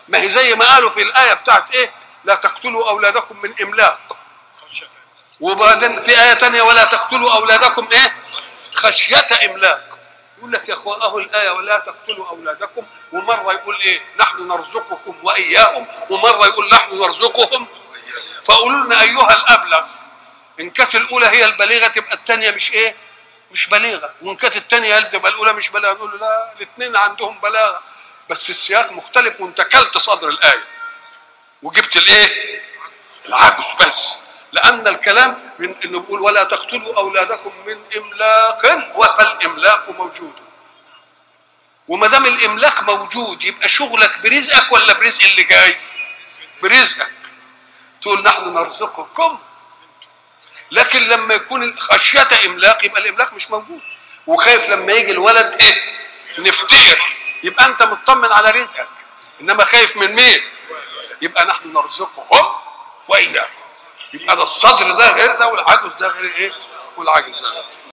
ما هي زي ما قالوا في الايه بتاعت ايه لا تقتلوا اولادكم من املاق وبعدين في ايه تانية ولا تقتلوا اولادكم ايه خشيه املاق يقول لك يا اخوان اهو الايه ولا تقتلوا اولادكم ومره يقول ايه نحن نرزقكم واياهم ومره يقول نحن نرزقهم فقولوا لنا ايها الابلغ ان كانت الاولى هي البليغه تبقى الثانيه مش ايه مش بليغه وان كانت الثانيه هي تبقى الاولى مش بليغه نقول له لا الاثنين عندهم بلاغه بس السياق مختلف وانت كلت صدر الايه وجبت الايه العجز بس لان الكلام من انه بيقول ولا تقتلوا اولادكم من املاق فالاملاق موجود وما دام الاملاق موجود يبقى شغلك برزقك ولا برزق اللي جاي برزقك تقول نحن نرزقكم لكن لما يكون خشية إملاق يبقى الإملاق مش موجود وخايف لما يجي الولد إيه نفتقر يبقى أنت مطمن على رزقك إنما خايف من مين يبقى نحن نرزقهم وإياكم يبقى ده الصدر ده غير ده والعجز ده غير إيه والعجز ده غير